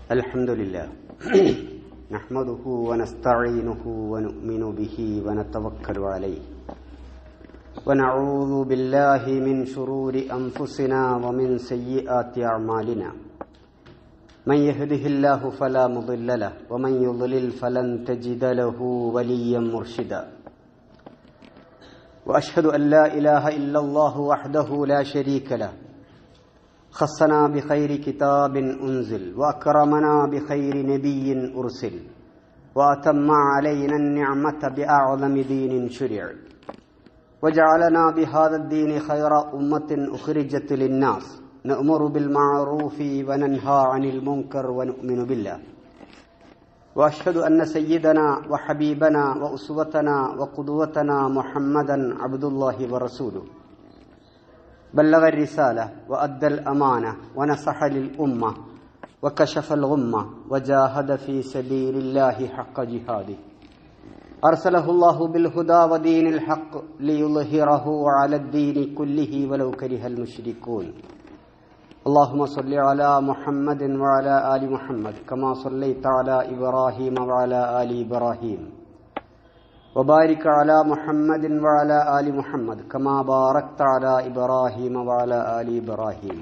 الحمد لله نحمده ونستعينه ونؤمن به ونتوكل عليه ونعوذ بالله من شرور أنفسنا ومن سيئات أعمالنا من يهده الله فلا مضل له ومن يضلل فلن تجد له وليا مرشدا وأشهد أن لا إله إلا الله وحده لا شريك له خصنا بخير كتاب أنزل وأكرمنا بخير نبي أرسل وأتم علينا النعمة بأعظم دين شرع وجعلنا بهذا الدين خير أمة أخرجت للناس نأمر بالمعروف وننهى عن المنكر ونؤمن بالله وأشهد أن سيدنا وحبيبنا وأسوتنا وقدوتنا محمدا عبد الله ورسوله بلغ الرسالة وأدى الأمانة ونصح للأمة وكشف الغمة وجاهد في سبيل الله حق جهاده أرسله الله بالهدى ودين الحق ليظهره على الدين كله ولو كره المشركون اللهم صل على محمد وعلى آل محمد كما صليت على إبراهيم وعلى آل إبراهيم وبارك على محمد وعلى آل محمد كما باركت على إبراهيم وعلى آل إبراهيم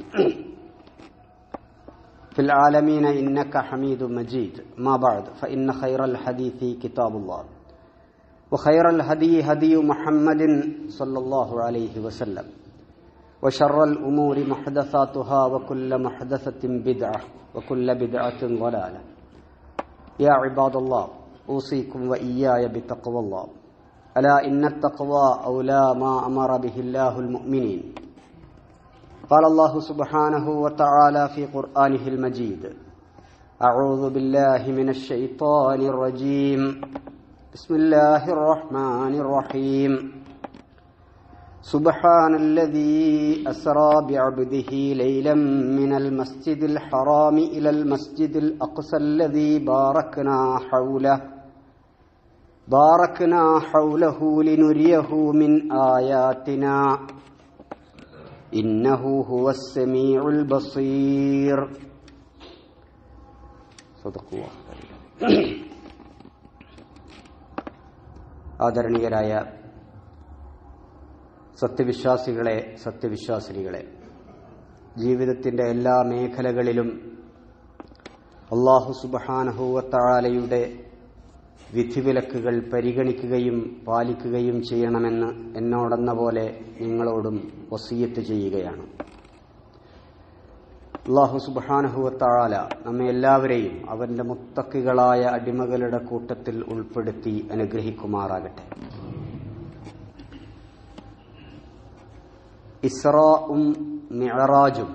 في العالمين إنك حميد مجيد ما بعد فإن خير الحديث كتاب الله وخير الهدي هدي محمد صلى الله عليه وسلم وشر الأمور محدثاتها وكل محدثة بدعة وكل بدعة ضلالة يا عباد الله أوصيكم وإياي بتقوى الله ألا إن التقوى أولى ما أمر به الله المؤمنين قال الله سبحانه وتعالى في قرآنه المجيد أعوذ بالله من الشيطان الرجيم بسم الله الرحمن الرحيم سبحان الذي أسرى بعبده ليلا من المسجد الحرام إلى المسجد الأقصى الذي باركنا حوله باركنا حوله لنريه من آياتنا إنه هو السميع البصير صدق الله ആദരണീയരായ സത്യവിശ്വാസികളെ സത്യവിശ്വാസിനികളെ ജീവിതത്തിൻ്റെ എല്ലാ മേഖലകളിലും അള്ളാഹു സുബഹാനഹൂവത്താലയുടെ വിധിവിലക്കുകൾ പരിഗണിക്കുകയും പാലിക്കുകയും ചെയ്യണമെന്ന് എന്നോടെന്ന പോലെ നിങ്ങളോടും വസീയത്ത് ചെയ്യുകയാണ് അള്ളാഹു സുബാനഹുവത്താല നമ്മെ എല്ലാവരെയും അവന്റെ മുത്തക്കികളായ അടിമകളുടെ കൂട്ടത്തിൽ ഉൾപ്പെടുത്തി അനുഗ്രഹിക്കുമാറാകട്ടെ ഇസ്രാവും മിഴറാജും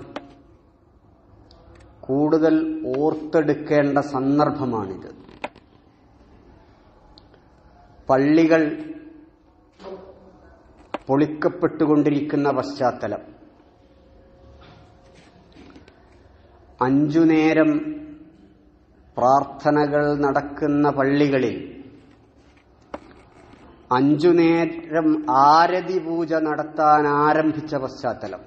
കൂടുതൽ ഓർത്തെടുക്കേണ്ട സന്ദർഭമാണിത് പള്ളികൾ പൊളിക്കപ്പെട്ടുകൊണ്ടിരിക്കുന്ന പശ്ചാത്തലം അഞ്ചു നേരം പ്രാർത്ഥനകൾ നടക്കുന്ന പള്ളികളിൽ അഞ്ചു നേരം ആരതി പൂജ നടത്താൻ ആരംഭിച്ച പശ്ചാത്തലം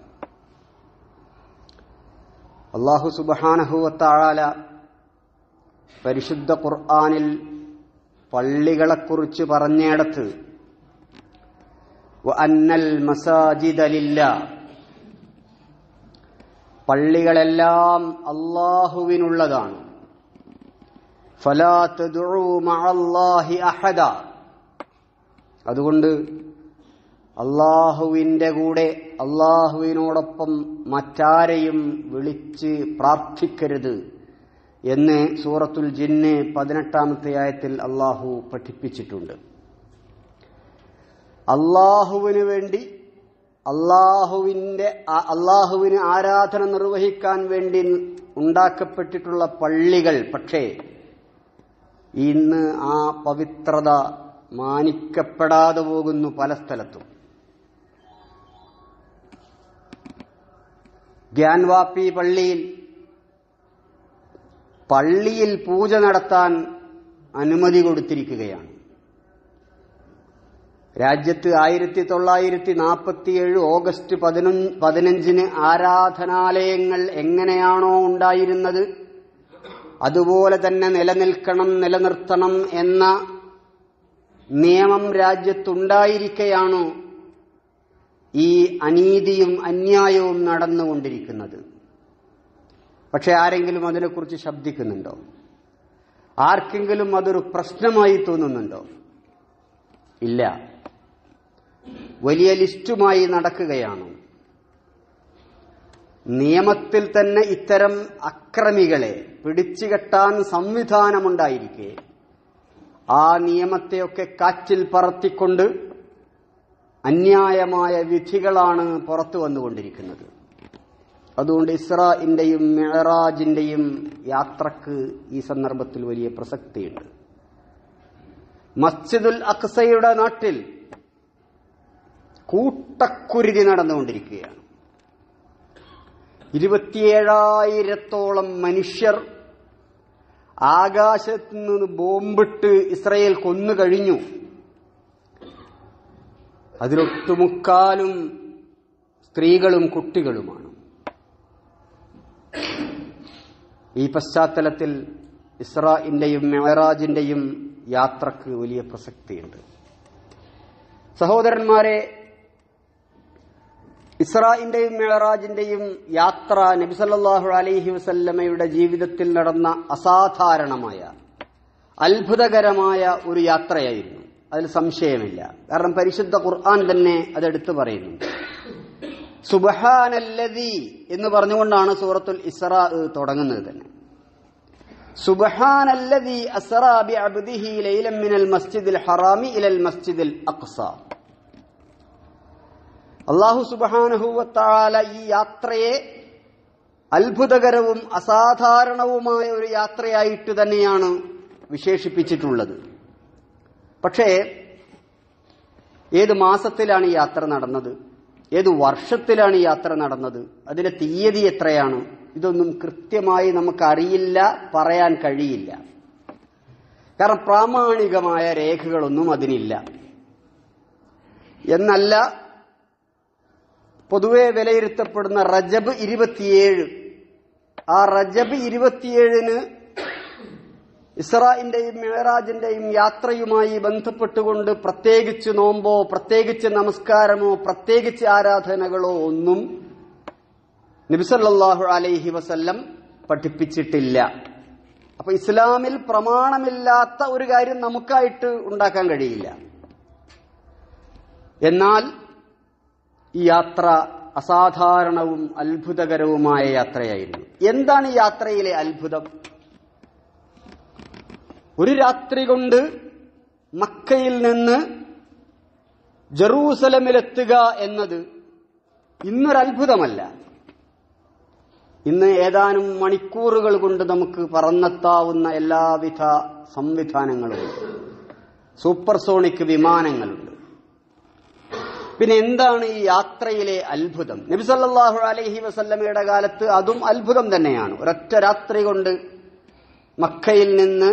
അള്ളാഹു സുബാനഹുവത്താഴാല പരിശുദ്ധ ഖുർആാനിൽ പള്ളികളെക്കുറിച്ച് പറഞ്ഞിടത്ത് അന്നൽ മസാജിദലില്ല പള്ളികളെല്ലാം അള്ളാഹുവിനുള്ളതാണ് അഹദ അതുകൊണ്ട് അള്ളാഹുവിന്റെ കൂടെ അള്ളാഹുവിനോടൊപ്പം മറ്റാരെയും വിളിച്ച് പ്രാർത്ഥിക്കരുത് എന്ന് സൂറത്തുൽ ജിന്ന് പതിനെട്ടാമത്തെ ആയത്തിൽ അള്ളാഹു പഠിപ്പിച്ചിട്ടുണ്ട് അള്ളാഹുവിന് വേണ്ടി അള്ളാഹുവിന്റെ അള്ളാഹുവിന് ആരാധന നിർവഹിക്കാൻ വേണ്ടി ഉണ്ടാക്കപ്പെട്ടിട്ടുള്ള പള്ളികൾ പക്ഷേ ഇന്ന് ആ പവിത്രത മാനിക്കപ്പെടാതെ പോകുന്നു പല സ്ഥലത്തും ഗ്യാൻവാപ്പി പള്ളിയിൽ പള്ളിയിൽ പൂജ നടത്താൻ അനുമതി കൊടുത്തിരിക്കുകയാണ് രാജ്യത്ത് ആയിരത്തി തൊള്ളായിരത്തി നാൽപ്പത്തിയേഴ് ഓഗസ്റ്റ് പതിനൊന്ന് പതിനഞ്ചിന് ആരാധനാലയങ്ങൾ എങ്ങനെയാണോ ഉണ്ടായിരുന്നത് അതുപോലെ തന്നെ നിലനിൽക്കണം നിലനിർത്തണം എന്ന നിയമം രാജ്യത്തുണ്ടായിരിക്കെയാണ് ഈ അനീതിയും അന്യായവും നടന്നുകൊണ്ടിരിക്കുന്നത് പക്ഷെ ആരെങ്കിലും അതിനെക്കുറിച്ച് ശബ്ദിക്കുന്നുണ്ടോ ആർക്കെങ്കിലും അതൊരു പ്രശ്നമായി തോന്നുന്നുണ്ടോ ഇല്ല വലിയ ലിസ്റ്റുമായി നടക്കുകയാണ് നിയമത്തിൽ തന്നെ ഇത്തരം അക്രമികളെ പിടിച്ചുകെട്ടാൻ സംവിധാനമുണ്ടായിരിക്കെ ആ നിയമത്തെയൊക്കെ കാറ്റിൽ പറത്തിക്കൊണ്ട് അന്യായമായ വിധികളാണ് പുറത്തു വന്നുകൊണ്ടിരിക്കുന്നത് അതുകൊണ്ട് ഇസ്രാഇന്റെയും മെഹറാജിന്റെയും യാത്രക്ക് ഈ സന്ദർഭത്തിൽ വലിയ പ്രസക്തിയുണ്ട് മസ്ജിദുൽ അക്സയുടെ നാട്ടിൽ കൂട്ടക്കുരുതി നടന്നുകൊണ്ടിരിക്കുകയാണ് ഇരുപത്തിയേഴായിരത്തോളം മനുഷ്യർ ആകാശത്ത് നിന്ന് ബോംബിട്ട് ഇസ്രയേൽ കൊന്നു കഴിഞ്ഞു അതിലൊട്ടുമുക്കാലും സ്ത്രീകളും കുട്ടികളുമാണ് ഈ പശ്ചാത്തലത്തിൽ ഇസ്രാഇന്റെയും മെഹറാജിന്റെയും യാത്രക്ക് വലിയ പ്രസക്തിയുണ്ട് സഹോദരന്മാരെ ഇസ്രാഇന്റെയും മെഹറാജിന്റെയും യാത്ര നബിസല്ലാഹു അലൈഹി വസല്ലമയുടെ ജീവിതത്തിൽ നടന്ന അസാധാരണമായ അത്ഭുതകരമായ ഒരു യാത്രയായിരുന്നു അതിൽ സംശയമില്ല കാരണം പരിശുദ്ധ ഖുർആൻ തന്നെ അതെടുത്തു പറയുന്നുണ്ട് സുബഹാനല്ലതി എന്ന് പറഞ്ഞുകൊണ്ടാണ് സൂറത്തുൽ ഇസ്രാ തുടങ്ങുന്നത് തന്നെ സുബഹാനല്ലതി അസ്റാ ബിഅബ്ദിഹി ലൈലൻ മിനൽ മസ്ജിദിൽ ഹറാമി ഇലൽ മസ്ജിദിൽ അഖ്സ അള്ളാഹു സുബഹാനഹുവത്താല ഈ യാത്രയെ അത്ഭുതകരവും അസാധാരണവുമായ ഒരു യാത്രയായിട്ട് തന്നെയാണ് വിശേഷിപ്പിച്ചിട്ടുള്ളത് പക്ഷേ ഏത് മാസത്തിലാണ് ഈ യാത്ര നടന്നത് ഏത് വർഷത്തിലാണ് ഈ യാത്ര നടന്നത് അതിന്റെ തീയതി എത്രയാണ് ഇതൊന്നും കൃത്യമായി നമുക്കറിയില്ല പറയാൻ കഴിയില്ല കാരണം പ്രാമാണികമായ രേഖകളൊന്നും അതിനില്ല എന്നല്ല പൊതുവെ വിലയിരുത്തപ്പെടുന്ന റജബ് ഇരുപത്തിയേഴ് ആ റജബ് ഇരുപത്തിയേഴിന് ഇസ്രായിന്റെയും മെഹറാജിന്റെയും യാത്രയുമായി ബന്ധപ്പെട്ടുകൊണ്ട് പ്രത്യേകിച്ച് നോമ്പോ പ്രത്യേകിച്ച് നമസ്കാരമോ പ്രത്യേകിച്ച് ആരാധനകളോ ഒന്നും നബിസല്ലാഹു അലൈഹി വസല്ലം പഠിപ്പിച്ചിട്ടില്ല അപ്പൊ ഇസ്ലാമിൽ പ്രമാണമില്ലാത്ത ഒരു കാര്യം നമുക്കായിട്ട് ഉണ്ടാക്കാൻ കഴിയില്ല എന്നാൽ ഈ യാത്ര അസാധാരണവും അത്ഭുതകരവുമായ യാത്രയായിരുന്നു എന്താണ് ഈ യാത്രയിലെ അത്ഭുതം ഒരു രാത്രി കൊണ്ട് മക്കയിൽ നിന്ന് ജറൂസലമിലെത്തുക എന്നത് ഇന്നൊരു അത്ഭുതമല്ല ഇന്ന് ഏതാനും മണിക്കൂറുകൾ കൊണ്ട് നമുക്ക് പറന്നെത്താവുന്ന എല്ലാവിധ സംവിധാനങ്ങളുമുണ്ട് സൂപ്പർസോണിക് വിമാനങ്ങളുണ്ട് പിന്നെ എന്താണ് ഈ യാത്രയിലെ അത്ഭുതം നബിസല്ലാഹു അലൈഹി വസല്ലമയുടെ കാലത്ത് അതും അത്ഭുതം തന്നെയാണ് ഒരൊറ്റ രാത്രി കൊണ്ട് മക്കയിൽ നിന്ന്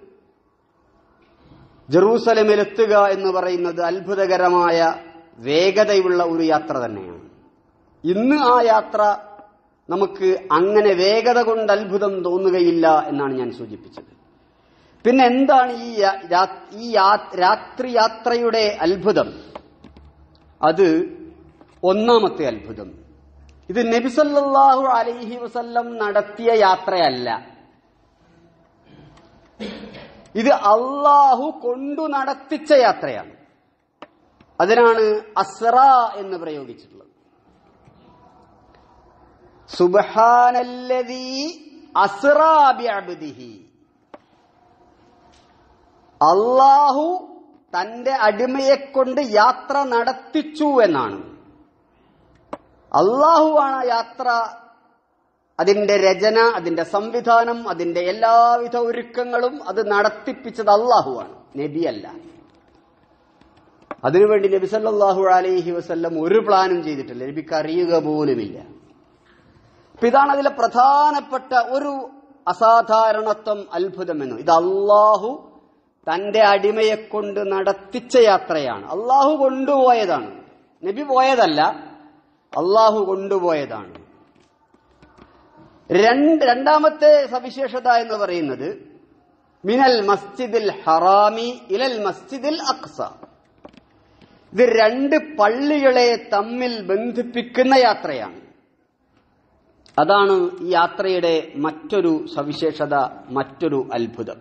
ജെറൂസലമിലെത്തുക എന്ന് പറയുന്നത് അത്ഭുതകരമായ വേഗതയുള്ള ഒരു യാത്ര തന്നെയാണ് ഇന്ന് ആ യാത്ര നമുക്ക് അങ്ങനെ വേഗത കൊണ്ട് അത്ഭുതം തോന്നുകയില്ല എന്നാണ് ഞാൻ സൂചിപ്പിച്ചത് പിന്നെ എന്താണ് ഈ യാ- രാ- ഈ യാ- രാത്രി യാത്രയുടെ അത്ഭുതം അത് ഒന്നാമത്തെ അത്ഭുതം ഇത് നബിസല്ലാഹു അലൈഹി വസല്ലം നടത്തിയ യാത്രയല്ല ഇത് അള്ളാഹു കൊണ്ടു നടത്തിച്ച യാത്രയാണ് അതിനാണ് അസ്ര എന്ന് പ്രയോഗിച്ചിട്ടുള്ളത് സുബഹാനല്ലദീ അസ്റാ ബിഅബ്ദിഹി അള്ളാഹു തന്റെ അടിമയെ കൊണ്ട് യാത്ര നടത്തിച്ചു എന്നാണ് അള്ളാഹുവാണ് ആ യാത്ര അതിന്റെ രചന അതിന്റെ സംവിധാനം അതിന്റെ എല്ലാവിധ ഒരുക്കങ്ങളും അത് നടത്തിപ്പിച്ചത് അള്ളാഹുവാണ് നബിയല്ല അതിനുവേണ്ടി നബി സല്ലല്ലാഹു അലൈഹി വസല്ലം ഒരു പ്ലാനും ചെയ്തിട്ടില്ല നബിക്ക് അറിയുക പോലുമില്ല അപ്പൊ ഇതാണ് അതിലെ പ്രധാനപ്പെട്ട ഒരു അസാധാരണത്വം അത്ഭുതമെന്നു ഇത് അള്ളാഹു തന്റെ അടിമയെ കൊണ്ട് നടത്തിച്ച യാത്രയാണ് അള്ളാഹു കൊണ്ടുപോയതാണ് നബി പോയതല്ല അള്ളാഹു കൊണ്ടുപോയതാണ് രണ്ട് രണ്ടാമത്തെ സവിശേഷത എന്ന് പറയുന്നത് മിനൽ മസ്ജിദിൽ ഹറാമി ഇലൽ മസ്ജിദിൽ അക്സ ഇത് രണ്ട് പള്ളികളെ തമ്മിൽ ബന്ധിപ്പിക്കുന്ന യാത്രയാണ് അതാണ് ഈ യാത്രയുടെ മറ്റൊരു സവിശേഷത മറ്റൊരു അത്ഭുതം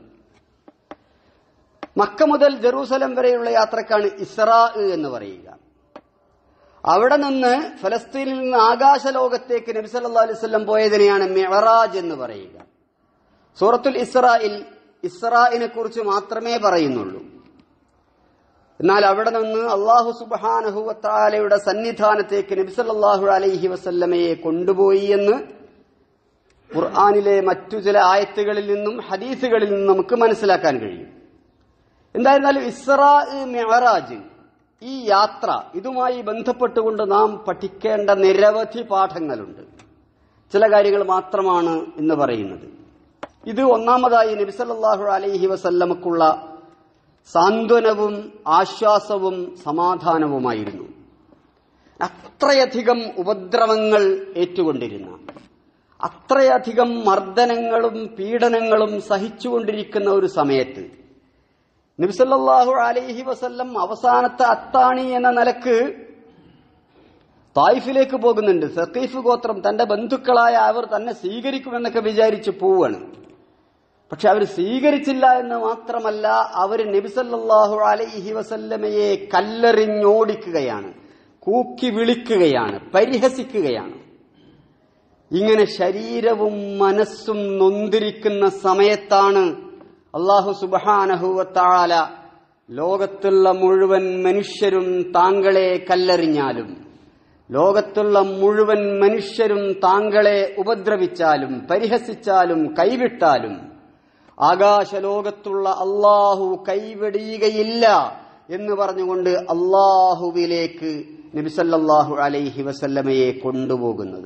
മക്ക മുതൽ ജെറൂസലം വരെയുള്ള യാത്രക്കാണ് ഇസ്രാ എന്ന് പറയുക അവിടെ നിന്ന് ഫലസ്തീനിൽ നിന്ന് ആകാശലോകത്തേക്ക് നബി സല്ലല്ലാഹു അലൈഹി വസല്ലം പോയതിനെയാണ് മിഅറാജ് എന്ന് പറയുക സൂറത്തുൽ ഇസ്രായിൽ ഇസ്രായിനെ കുറിച്ച് മാത്രമേ പറയുന്നുള്ളൂ എന്നാൽ അവിടെ നിന്ന് അള്ളാഹു സുബാനഹുവത്താലയുടെ സന്നിധാനത്തേക്ക് നബി സല്ലല്ലാഹു അലൈഹി വസല്ലമയെ കൊണ്ടുപോയി എന്ന് ഖുർആാനിലെ മറ്റു ചില ആയത്തുകളിൽ നിന്നും ഹദീസുകളിൽ നിന്നും നമുക്ക് മനസ്സിലാക്കാൻ കഴിയും എന്തായിരുന്നാലും ഇസ്രാ മെഹറാജ് ഈ യാത്ര ഇതുമായി ബന്ധപ്പെട്ടുകൊണ്ട് നാം പഠിക്കേണ്ട നിരവധി പാഠങ്ങളുണ്ട് ചില കാര്യങ്ങൾ മാത്രമാണ് ഇന്ന് പറയുന്നത് ഇത് ഒന്നാമതായി നബിസല്ലാഹു അലൈഹി വസല്ലമക്കുള്ള സാന്ത്വനവും ആശ്വാസവും സമാധാനവുമായിരുന്നു അത്രയധികം ഉപദ്രവങ്ങൾ ഏറ്റുകൊണ്ടിരുന്ന അത്രയധികം മർദ്ദനങ്ങളും പീഡനങ്ങളും സഹിച്ചുകൊണ്ടിരിക്കുന്ന ഒരു സമയത്ത് നബിസല്ലാഹു അലൈഹി വസല്ലം അവസാനത്തെ അത്താണി എന്ന നിലക്ക് തായിഫിലേക്ക് പോകുന്നുണ്ട് സഖീഫ് ഗോത്രം തന്റെ ബന്ധുക്കളായ അവർ തന്നെ സ്വീകരിക്കുമെന്നൊക്കെ വിചാരിച്ച് പോവാണ് പക്ഷെ അവർ സ്വീകരിച്ചില്ല എന്ന് മാത്രമല്ല അവർ നബിസല്ലാഹു അലൈഹി വസല്ലമയെ കല്ലെറിഞ്ഞോടിക്കുകയാണ് കൂക്കി വിളിക്കുകയാണ് പരിഹസിക്കുകയാണ് ഇങ്ങനെ ശരീരവും മനസ്സും നൊന്തിരിക്കുന്ന സമയത്താണ് അള്ളാഹു സുബാനഹുവത്താല ലോകത്തുള്ള മുഴുവൻ മനുഷ്യരും താങ്കളെ കല്ലെറിഞ്ഞാലും ലോകത്തുള്ള മുഴുവൻ മനുഷ്യരും താങ്കളെ ഉപദ്രവിച്ചാലും പരിഹസിച്ചാലും കൈവിട്ടാലും ആകാശലോകത്തുള്ള അള്ളാഹു കൈവെടിയുകയില്ല എന്ന് പറഞ്ഞുകൊണ്ട് അള്ളാഹുവിലേക്ക് നബിസല്ലാഹു അലൈഹി വസല്ലമയെ കൊണ്ടുപോകുന്നത്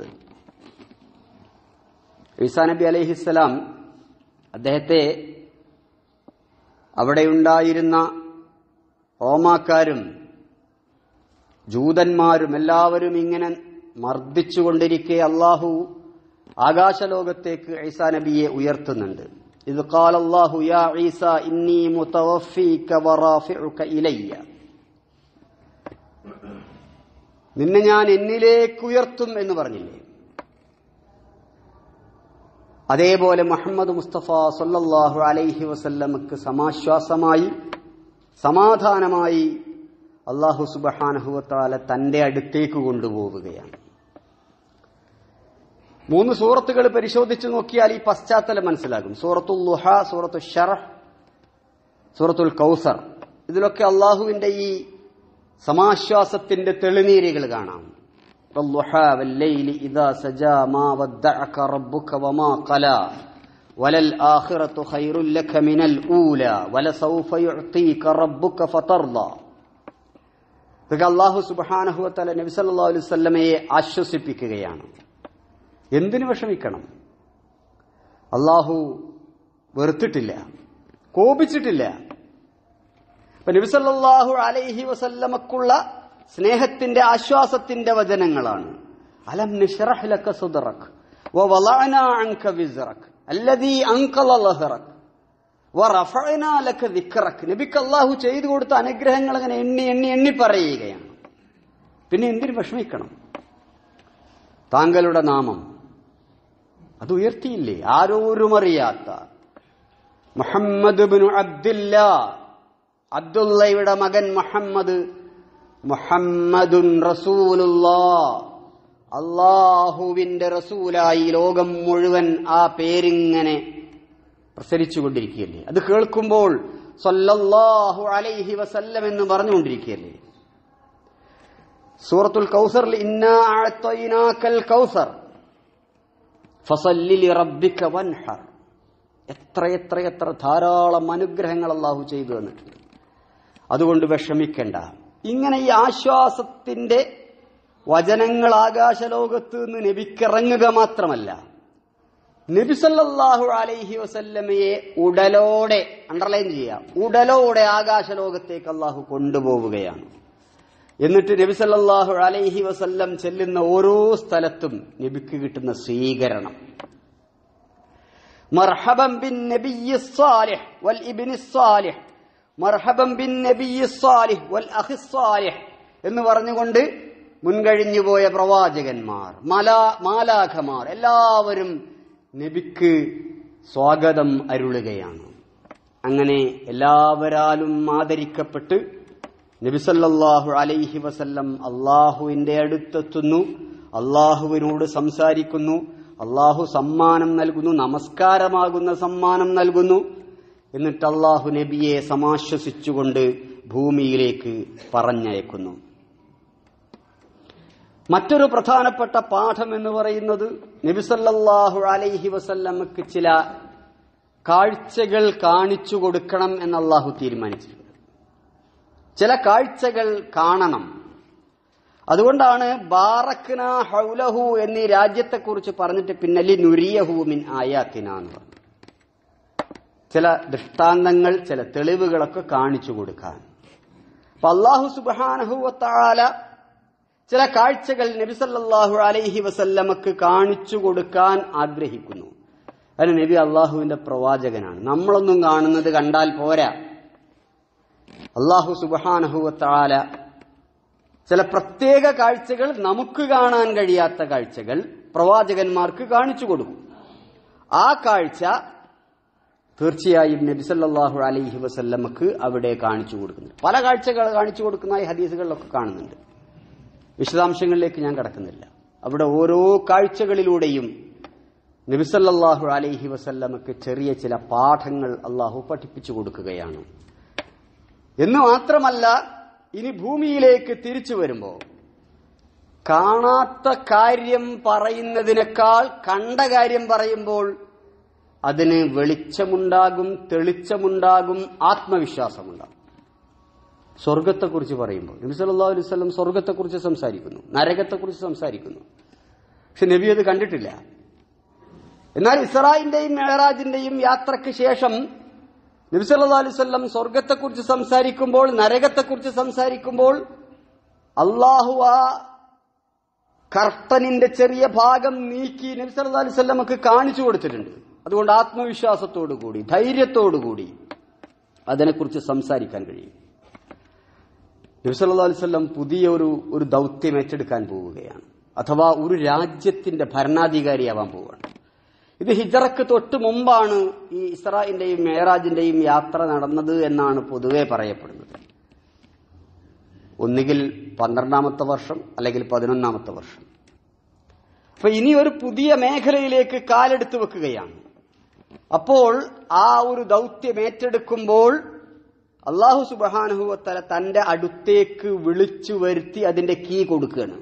ഈസാ നബി അലൈഹിസ്സലാം അദ്ദേഹത്തെ അവിടെയുണ്ടായിരുന്ന റോമാക്കാരും ജൂതന്മാരും എല്ലാവരും ഇങ്ങനെ മർദ്ദിച്ചുകൊണ്ടിരിക്കെ അള്ളാഹു ആകാശലോകത്തേക്ക് ഈസാ നബിയെ ഉയർത്തുന്നുണ്ട് ഇത് കാലല്ലാഹു യാ ഈസ ഇന്നി മുതവഫീക വറാഫിഉക ഇലയ്യ നിന്നെ ഞാൻ എന്നിലേക്ക് ഉയർത്തും എന്ന് പറഞ്ഞില്ലേ അതേപോലെ മുഹമ്മദ് മുസ്തഫ സല്ലല്ലാഹു അലൈഹി വസല്ലമക്ക് സമാശ്വാസമായി സമാധാനമായി അള്ളാഹു സുബഹാനഹുവത്താല തന്റെ അടുത്തേക്ക് കൊണ്ടുപോവുകയാണ് മൂന്ന് സൂറത്തുകൾ പരിശോധിച്ച് നോക്കിയാൽ ഈ പശ്ചാത്തലം മനസ്സിലാകും സൂറത്തുൽ ലുഹ സൂറത്തു ഷറഹ് സൂറത്തുൽ കൗസർ ഇതിലൊക്കെ അള്ളാഹുവിന്റെ ഈ സമാശ്വാസത്തിന്റെ തെളിനീരുകൾ കാണാം والضحى والليل إذا سجى ما ودعك ربك وما قلى وللآخرة خير لك من الأولى ولسوف يعطيك ربك فترضى ഇതൊക്കെ അള്ളാഹു സുബാനഹുവത്തല നബി സല്ലാ അലൈഹി സ്വല്ലമയെ ആശ്വസിപ്പിക്കുകയാണ് എന്തിനു വിഷമിക്കണം അള്ളാഹു വെറുത്തിട്ടില്ല കോപിച്ചിട്ടില്ല അപ്പൊ നബി സല്ലല്ലാഹു അലൈഹി വസല്ലമക്കുള്ള സ്നേഹത്തിന്റെ ആശ്വാസത്തിന്റെ വചനങ്ങളാണ് അലം നിഷ്റഹ് ലക സുദ്റക് വവളഅനാ അൻക വിസ്റക് അല്ലദീ അൻഖല ലഹറക് വറഫഅനാ ലക ദിക്റക് നബിക്ക് അല്ലാഹു ചെയ്തു കൊടുത്ത അനുഗ്രഹങ്ങൾ അങ്ങനെ എണ്ണി എണ്ണി എണ്ണി പറയുകയാണ് പിന്നെ എന്തിനു വിഷമിക്കണം താങ്കളുടെ നാമം അത് ഉയർത്തിയില്ലേ ആരോരും അറിയാത്ത മുഹമ്മദ് ബിനു അബ്ദില്ല അബ്ദുള്ളയുടെ മകൻ മുഹമ്മദ് മുഹമ്മദുൻ റസൂലുല്ലാ അള്ളാഹുവിന്റെ റസൂലായി ലോകം മുഴുവൻ ആ പേരിങ്ങനെ പ്രസരിച്ചുകൊണ്ടിരിക്കുകയല്ലേ അത് കേൾക്കുമ്പോൾ സല്ലല്ലാഹു അലൈഹി വസല്ലം എന്ന് പറഞ്ഞുകൊണ്ടിരിക്കുകയല്ലേ സൂറത്തുൽ കൗസറിൽ ഇന്നാ അഅ്തൈനാക്കൽ കൗസർ ഫസല്ലി ലിറബ്ബിക വൻഹർ എത്ര എത്ര എത്ര ധാരാളം അനുഗ്രഹങ്ങൾ അള്ളാഹു ചെയ്തു തന്നിട്ടുണ്ട് അതുകൊണ്ട് വിഷമിക്കണ്ട ഇങ്ങനെ ഈ ആശ്വാസത്തിന്റെ വചനങ്ങൾ ആകാശലോകത്ത് നിന്ന് നബിക്കിറങ്ങുക മാത്രമല്ല നബിസല്ലാഹു അലൈഹി വസല്ലമയെ ഉടലോടെ അണ്ടർലൈൻ ചെയ്യാം ഉടലോടെ ആകാശലോകത്തേക്ക് അള്ളാഹു കൊണ്ടുപോവുകയാണ് എന്നിട്ട് നബിസല്ലാഹു അലൈഹി വസല്ലം ചെല്ലുന്ന ഓരോ സ്ഥലത്തും നബിക്ക് കിട്ടുന്ന സ്വീകരണം മർഹബൻ ബിൻ നബിയ്യി സ്സാലിഹ് വൽ ഇബ്നി സ്സാലിഹ് മർഹബൻ ബിൻ നബിയ്യി സ്സാലിഹ് വൽ അഖി സ്സാലിഹ് എന്ന് പറഞ്ഞുകൊണ്ട് മുൻകഴിഞ്ഞുപോയ പ്രവാചകന്മാർ മലാ മാലാഖമാർ എല്ലാവരും നബിക്ക് സ്വാഗതം അരുളുകയാണ് അങ്ങനെ എല്ലാവരാലും ആദരിക്കപ്പെട്ട് നബിസല്ലാഹു അലൈഹി വസല്ലം അള്ളാഹുവിന്റെ അടുത്തെത്തുന്നു അള്ളാഹുവിനോട് സംസാരിക്കുന്നു അള്ളാഹു സമ്മാനം നൽകുന്നു നമസ്കാരമാകുന്ന സമ്മാനം നൽകുന്നു എന്നിട്ട് അള്ളാഹു നബിയെ സമാശ്വസിച്ചുകൊണ്ട് ഭൂമിയിലേക്ക് പറഞ്ഞയക്കുന്നു മറ്റൊരു പ്രധാനപ്പെട്ട പാഠം എന്ന് പറയുന്നത് നബിസല്ലാഹു അലൈഹി വസല്ലമക്ക് ചില കാഴ്ചകൾ കാണിച്ചു കൊടുക്കണം എന്ന് അള്ളാഹു തീരുമാനിച്ചിട്ടുണ്ട് ചില കാഴ്ചകൾ കാണണം അതുകൊണ്ടാണ് ബാറക്ന ഹൗലഹു എന്നീ രാജ്യത്തെക്കുറിച്ച് പറഞ്ഞിട്ട് പിന്നല്ലി നുരിയഹു മിൻ ആയാത്തിന എന്ന് പറഞ്ഞു ചില ദൃഷ്ടാന്തങ്ങൾ ചില തെളിവുകളൊക്കെ കാണിച്ചു കൊടുക്കാൻ അപ്പൊ അള്ളാഹു സുബാനഹുവത്താല ചില കാഴ്ചകൾ നബിസല്ലാഹു അലൈഹി വസല്ലമക്ക് കാണിച്ചു കൊടുക്കാൻ ആഗ്രഹിക്കുന്നു അതിന് നബി അള്ളാഹുവിന്റെ പ്രവാചകനാണ് നമ്മളൊന്നും കാണുന്നത് കണ്ടാൽ പോരാ അള്ളാഹു സുബാനഹുവത്താല ചില പ്രത്യേക കാഴ്ചകൾ നമുക്ക് കാണാൻ കഴിയാത്ത കാഴ്ചകൾ പ്രവാചകന്മാർക്ക് കാണിച്ചു കൊടുക്കും ആ കാഴ്ച തീർച്ചയായും നബിസല്ലാഹു അലൈഹി വസല്ലമക്ക് അവിടെ കാണിച്ചു കൊടുക്കുന്നുണ്ട് പല കാഴ്ചകൾ കാണിച്ചു കൊടുക്കുന്നതായി ഹദീസുകളിലൊക്കെ കാണുന്നുണ്ട് വിശദാംശങ്ങളിലേക്ക് ഞാൻ കടക്കുന്നില്ല അവിടെ ഓരോ കാഴ്ചകളിലൂടെയും നബിസല്ലാഹു അലൈഹി വസല്ലമക്ക് ചെറിയ ചില പാഠങ്ങൾ അള്ളാഹു പഠിപ്പിച്ചു കൊടുക്കുകയാണ് എന്ന് മാത്രമല്ല ഇനി ഭൂമിയിലേക്ക് തിരിച്ചു വരുമ്പോൾ കാണാത്ത കാര്യം പറയുന്നതിനേക്കാൾ കണ്ട കാര്യം പറയുമ്പോൾ അതിന് വെളിച്ചമുണ്ടാകും തെളിച്ചമുണ്ടാകും ആത്മവിശ്വാസമുണ്ടാകും സ്വർഗത്തെക്കുറിച്ച് പറയുമ്പോൾ നബി സല്ലല്ലാഹു അലൈഹി വസല്ലം സ്വർഗത്തെക്കുറിച്ച് സംസാരിക്കുന്നു നരകത്തെക്കുറിച്ച് സംസാരിക്കുന്നു പക്ഷെ നബി അത് കണ്ടിട്ടില്ല എന്നാൽ ഇസ്രായിന്റെയും മെഹറാജിന്റെയും യാത്രയ്ക്ക് ശേഷം നബി സല്ലല്ലാഹു അലൈഹി വസല്ലം സ്വർഗത്തെക്കുറിച്ച് സംസാരിക്കുമ്പോൾ നരകത്തെക്കുറിച്ച് സംസാരിക്കുമ്പോൾ അള്ളാഹു ആ കർട്ടനിന്റെ ചെറിയ ഭാഗം നീക്കി നബി സല്ലല്ലാഹു അലൈഹി വസല്ലമക്ക് കാണിച്ചു കൊടുത്തിട്ടുണ്ട് അതുകൊണ്ട് ആത്മവിശ്വാസത്തോടു കൂടി ധൈര്യത്തോടു കൂടി അതിനെക്കുറിച്ച് സംസാരിക്കാൻ കഴിയും നബി സല്ലല്ലാഹു അലൈഹി വസല്ലം പുതിയ ഒരു ഒരു ദൗത്യം ഏറ്റെടുക്കാൻ പോവുകയാണ് അഥവാ ഒരു രാജ്യത്തിന്റെ ഭരണാധികാരിയാവാൻ പോവുകയാണ് ഇത് ഹിജറക്ക് തൊട്ട് മുമ്പാണ് ഈ ഇസ്രായിന്റെയും മേറാജിന്റെയും യാത്ര നടന്നത് എന്നാണ് പൊതുവെ പറയപ്പെടുന്നത് ഒന്നുകിൽ പന്ത്രണ്ടാമത്തെ വർഷം അല്ലെങ്കിൽ പതിനൊന്നാമത്തെ വർഷം അപ്പൊ ഇനി ഒരു പുതിയ മേഖലയിലേക്ക് കാലെടുത്ത് വെക്കുകയാണ് അപ്പോൾ ആ ഒരു ദൗത്യം ഏറ്റെടുക്കുമ്പോൾ അള്ളാഹു സുബാനുഹുവത്തല തന്റെ അടുത്തേക്ക് വിളിച്ചു വരുത്തി അതിന്റെ കീ കൊടുക്കുകയാണ്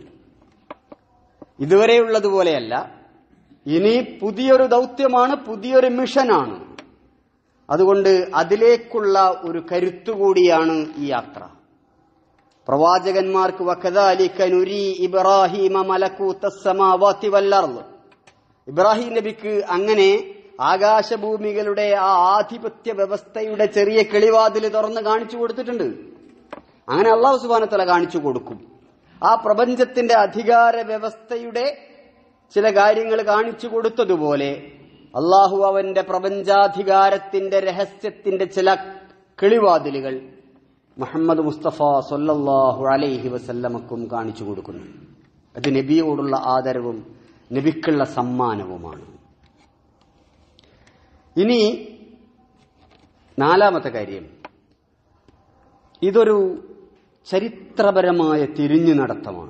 ഇതുവരെയുള്ളതുപോലെയല്ല ഇനി പുതിയൊരു ദൗത്യമാണ് പുതിയൊരു മിഷനാണ് അതുകൊണ്ട് അതിലേക്കുള്ള ഒരു കരുത്തുകൂടിയാണ് ഈ യാത്ര പ്രവാചകന്മാർക്ക് വക്കദാലിക നുരി ഇബ്രാഹിമ മലക്കൂത്തസമാവാത്തി വല്ലർന്ന് ഇബ്രാഹിം നബിക്ക് അങ്ങനെ ആകാശഭൂമികളുടെ ആ ആധിപത്യ വ്യവസ്ഥയുടെ ചെറിയ കിളിവാതിൽ തുറന്ന് കാണിച്ചു കൊടുത്തിട്ടുണ്ട് അങ്ങനെ അള്ളാഹു സുബാനത്തല കാണിച്ചു കൊടുക്കും ആ പ്രപഞ്ചത്തിന്റെ അധികാര വ്യവസ്ഥയുടെ ചില കാര്യങ്ങൾ കാണിച്ചു കൊടുത്തതുപോലെ അള്ളാഹു അവന്റെ പ്രപഞ്ചാധികാരത്തിന്റെ രഹസ്യത്തിന്റെ ചില കിളിവാതിലുകൾ മുഹമ്മദ് മുസ്തഫ സൊല്ലാഹു അലൈഹി വസല്ലമക്കും കാണിച്ചു കൊടുക്കുന്നു അത് നബിയോടുള്ള ആദരവും നബിക്കുള്ള സമ്മാനവുമാണ് ഇനി നാലാമത്തെ കാര്യം ഇതൊരു ചരിത്രപരമായ തിരിഞ്ഞു നടത്തമാണ്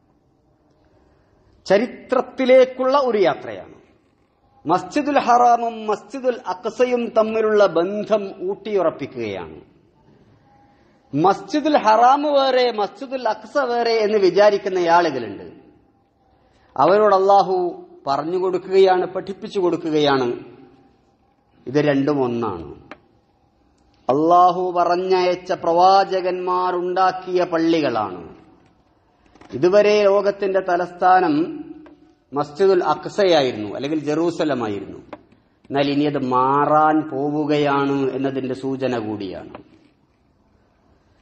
ചരിത്രത്തിലേക്കുള്ള ഒരു യാത്രയാണ് മസ്ജിദുൽ ഹറാമും മസ്ജിദുൽ അക്സയും തമ്മിലുള്ള ബന്ധം ഊട്ടിയുറപ്പിക്കുകയാണ് മസ്ജിദുൽ ഹറാം വേറെ മസ്ജിദുൽ അക്സ വേറെ എന്ന് വിചാരിക്കുന്ന ആളുകളുണ്ട് അവരോട് അള്ളാഹു പറഞ്ഞു കൊടുക്കുകയാണ് പഠിപ്പിച്ചു കൊടുക്കുകയാണ് ഇത് രണ്ടും ഒന്നാണ് അള്ളാഹു പറഞ്ഞയച്ച പ്രവാചകന്മാർ ഉണ്ടാക്കിയ പള്ളികളാണ് ഇതുവരെ ലോകത്തിന്റെ തലസ്ഥാനം മസ്ജിദുൽ അക്സയായിരുന്നു അല്ലെങ്കിൽ ജെറൂസലമായിരുന്നു എന്നാൽ ഇനി അത് മാറാൻ പോവുകയാണ് എന്നതിന്റെ സൂചന കൂടിയാണ്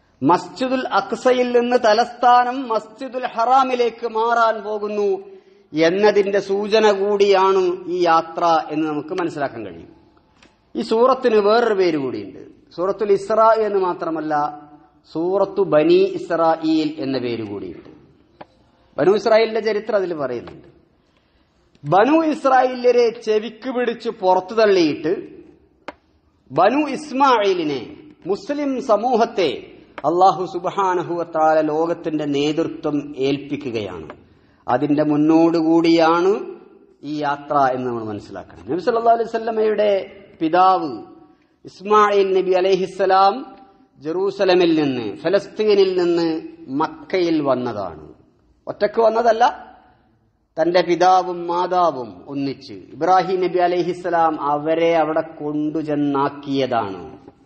മസ്ജിദുൽ അക്സയിൽ നിന്ന് തലസ്ഥാനം മസ്ജിദുൽ ഹറാമിലേക്ക് മാറാൻ പോകുന്നു എന്നതിന്റെ സൂചന കൂടിയാണ് ഈ യാത്ര എന്ന് നമുക്ക് മനസ്സിലാക്കാൻ കഴിയും ഈ സൂറത്തിന് വേറൊരു പേര് കൂടിയുണ്ട് സൂറത്തുൽ ഇസ്രാ എന്ന് മാത്രമല്ല സൂറത്തു ബനി ഇസ്രായിൽ എന്ന പേര് കൂടിയുണ്ട് ബനു ഇസ്രായേലിന്റെ ചരിത്രം അതിൽ പറയുന്നുണ്ട് ബനു ഇസ്രായേലിനെ ചെവിക്ക് പിടിച്ച് പുറത്തു തള്ളിയിട്ട് ബനു ഇസ്മായിലിനെ മുസ്ലിം സമൂഹത്തെ അള്ളാഹു സുബാനഹുവത്താല ലോകത്തിന്റെ നേതൃത്വം ഏൽപ്പിക്കുകയാണ് അതിന്റെ മുന്നോടുകൂടിയാണ് ഈ യാത്ര എന്ന് നമ്മൾ മനസ്സിലാക്കണം നബി സല്ലല്ലാഹു അലൈഹി വസല്ലമയുടെ പിതാവ് ഇസ്മായിൽ നബി അലൈഹിസ്സലാം ജെറൂസലമിൽ നിന്ന് ഫലസ്തീനിൽ നിന്ന് മക്കയിൽ വന്നതാണ് ഒറ്റക്ക് വന്നതല്ല തന്റെ പിതാവും മാതാവും ഒന്നിച്ച് ഇബ്രാഹിം നബി അലൈഹിസ്സലാം അവരെ അവിടെ കൊണ്ടുചെന്നാക്കിയതാണ്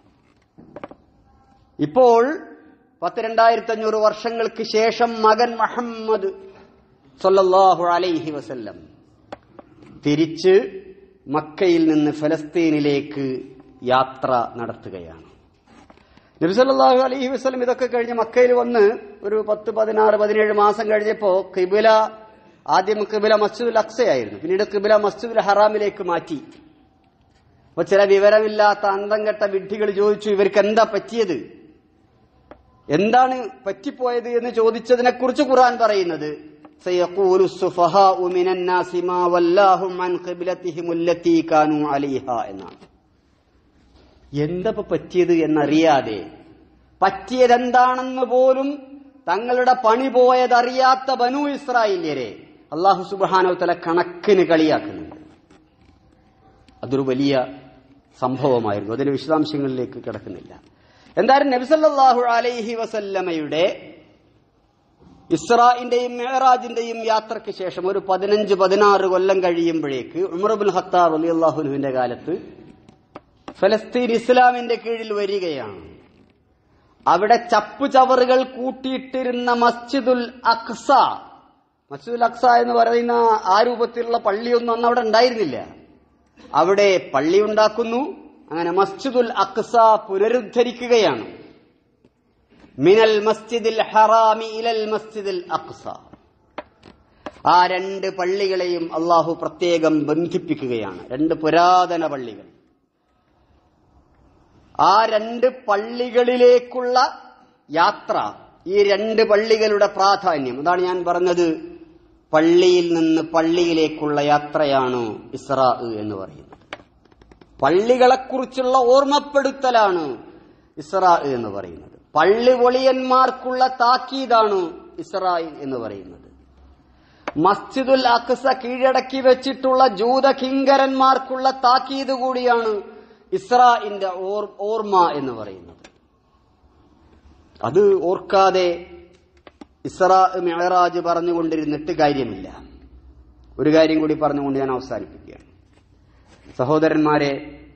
ഇപ്പോൾ പത്ത് രണ്ടായിരത്തി അഞ്ഞൂറ് വർഷങ്ങൾക്ക് ശേഷം മകൻ മുഹമ്മദ് സല്ലല്ലാഹു അലൈഹി വസല്ലം തിരിച്ച് മക്കയിൽ നിന്ന് ഫലസ്തീനിലേക്ക് യാത്ര നടത്തുകയാണ് നബി സല്ലല്ലാഹു അലൈഹി വസല്ലം ഇതൊക്കെ കഴിഞ്ഞ് മക്കയിൽ വന്ന് ഒരു പത്ത് പതിനാറ് പതിനേഴ് മാസം കഴിഞ്ഞപ്പോ കിബില ആദ്യം കിബില മസ്ജിദുൽ അക്സയായിരുന്നു പിന്നീട് കിബില മസ്ജിദുൽ ഹറാമിലേക്ക് മാറ്റി അപ്പൊ ചില വിവരമില്ലാത്ത അന്തം കെട്ട വിഡ്ഢികൾ ചോദിച്ചു ഇവർക്ക് എന്താ പറ്റിയത് എന്താണ് പറ്റിപ്പോയത് എന്ന് ചോദിച്ചതിനെ കുറിച്ച് ഖുർആൻ പറയുന്നത് سيقول السفهاء من الناس ما ولاهم عن قبلتهم التي كانوا عليها എന്നാണ് എന്തപ്പോ പറ്റിയത് എന്നറിയാതെ പറ്റിയതെന്താണെന്ന് പോലും തങ്ങളുടെ പണി പോയതറിയാത്ത ബനു ഇസ്രായേല്യരെ അള്ളാഹു സുബാനോ തല കണക്കിന് കളിയാക്കുന്നുണ്ട് അതൊരു വലിയ സംഭവമായിരുന്നു അതിന്റെ വിശദാംശങ്ങളിലേക്ക് കിടക്കുന്നില്ല എന്തായാലും നബിസല്ലാഹു അലൈഹി വസല്ലമയുടെ ഇസ്രായിന്റെയും മെഹറാജിന്റെയും യാത്രയ്ക്ക് ശേഷം ഒരു പതിനഞ്ച് പതിനാറ് കൊല്ലം കഴിയുമ്പോഴേക്ക് ഉമർബുൽ ഹത്താർ അലി അള്ളാഹുനുവിന്റെ കാലത്ത് ഫലസ്തീൻ ഇസ്ലാമിന്റെ കീഴിൽ വരികയാണ് അവിടെ ചപ്പുചവറുകൾ കൂട്ടിയിട്ടിരുന്ന മസ്ജിദുൽ അക്സ മസ്ജിദുൽ അക്സ എന്ന് പറയുന്ന ആ രൂപത്തിലുള്ള പള്ളിയൊന്നും അന്ന് അവിടെ ഉണ്ടായിരുന്നില്ല അവിടെ പള്ളി ഉണ്ടാക്കുന്നു അങ്ങനെ മസ്ജിദുൽ അക്സ പുനരുദ്ധരിക്കുകയാണ് മിനൽ മസ്ജിദിൽ ഹറാമി ഇലൽ മസ്ജിദിൽ അക്സ ആ രണ്ട് പള്ളികളെയും അള്ളാഹു പ്രത്യേകം ബന്ധിപ്പിക്കുകയാണ് രണ്ട് പുരാതന പള്ളികൾ ആ രണ്ട് പള്ളികളിലേക്കുള്ള യാത്ര ഈ രണ്ട് പള്ളികളുടെ പ്രാധാന്യം അതാണ് ഞാൻ പറഞ്ഞത് പള്ളിയിൽ നിന്ന് പള്ളിയിലേക്കുള്ള യാത്രയാണ് ഇസ്രാ എന്ന് പറയുന്നത് പള്ളികളെക്കുറിച്ചുള്ള ഓർമ്മപ്പെടുത്തലാണ് ഇസ്രാ എന്ന് പറയുന്നത് പള്ളി പൊളിയന്മാർക്കുള്ള താക്കീതാണ് ഇസ്രായേൽ എന്ന് പറയുന്നത് മസ്ജിദുൽ അക്സ കീഴടക്കി വെച്ചിട്ടുള്ള ജൂത കിങ്കരന്മാർക്കുള്ള താക്കീത് കൂടിയാണ് ഇസ്രായിന്റെ ഓർമ്മ എന്ന് പറയുന്നത് അത് ഓർക്കാതെ ഇസ്രാ മെഹറാജ് പറഞ്ഞുകൊണ്ടിരുന്നിട്ട് കാര്യമില്ല ഒരു കാര്യം കൂടി പറഞ്ഞുകൊണ്ട് ഞാൻ അവസാനിപ്പിക്കുകയാണ് സഹോദരന്മാരെ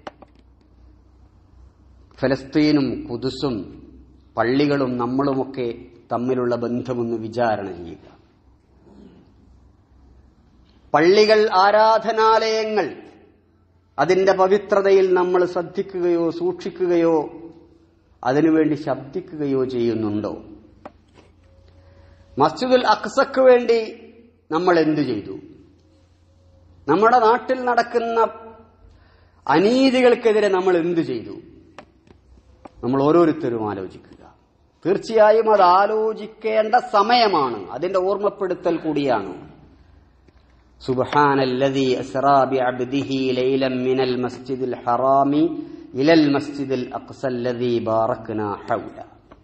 ഫലസ്തീനും കുതുസും പള്ളികളും നമ്മളുമൊക്കെ തമ്മിലുള്ള ബന്ധമൊന്ന് വിചാരണ ചെയ്യുക പള്ളികൾ ആരാധനാലയങ്ങൾ അതിന്റെ പവിത്രതയിൽ നമ്മൾ ശ്രദ്ധിക്കുകയോ സൂക്ഷിക്കുകയോ അതിനുവേണ്ടി ശബ്ദിക്കുകയോ ചെയ്യുന്നുണ്ടോ മസ്ജിദുൽ അക്സക്ക് വേണ്ടി നമ്മൾ എന്തു ചെയ്തു നമ്മുടെ നാട്ടിൽ നടക്കുന്ന അനീതികൾക്കെതിരെ നമ്മൾ എന്തു ചെയ്തു നമ്മൾ ഓരോരുത്തരും ആലോചിക്കുക തീർച്ചയായും അത് ആലോചിക്കേണ്ട സമയമാണ് അതിന്റെ ഓർമ്മപ്പെടുത്തൽ കൂടിയാണ് سبحان الذي أسرى بعبده ليلا من المسجد الحرام إلى المسجد الأقصى الذي باركنا حوله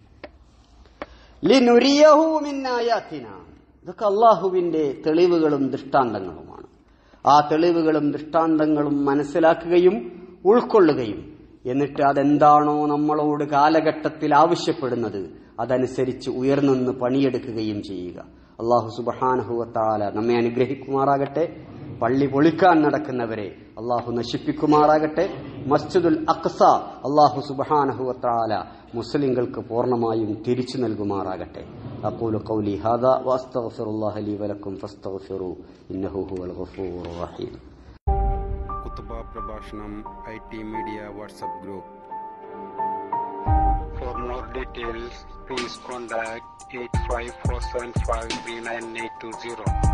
لنريه من آياتنا ഇതൊക്കെ അള്ളാഹുവിന്റെ തെളിവുകളും ദൃഷ്ടാന്തങ്ങളുമാണ് ആ തെളിവുകളും ദൃഷ്ടാന്തങ്ങളും മനസ്സിലാക്കുകയും ഉൾക്കൊള്ളുകയും എന്നിട്ട് അതെന്താണോ നമ്മളോട് കാലഘട്ടത്തിൽ ആവശ്യപ്പെടുന്നത് അതനുസരിച്ച് ഉയർന്നു പണിയെടുക്കുകയും ചെയ്യുക അള്ളാഹു സുബഹാനഹുവത്താല നമ്മെ അനുഗ്രഹിക്കുമാറാകട്ടെ പള്ളി പൊളിക്കാൻ നടക്കുന്നവരെ അള്ളാഹു നശിപ്പിക്കുമാറാകട്ടെ മസ്ജിദുൽ അക്സ അള്ളാഹു സുബഹാനഹുവത്താല മുസ്ലിങ്ങൾക്ക് പൂർണ്ണമായും തിരിച്ചു നൽകുമാറാകട്ടെ أقول قولي هذا وأستغفر الله لي ولكم فاستغفروا إنه هو الغفور الرحيم കുത്തുബ പ്രഭാഷണം I T media WhatsApp group For more details, please contact 854753980.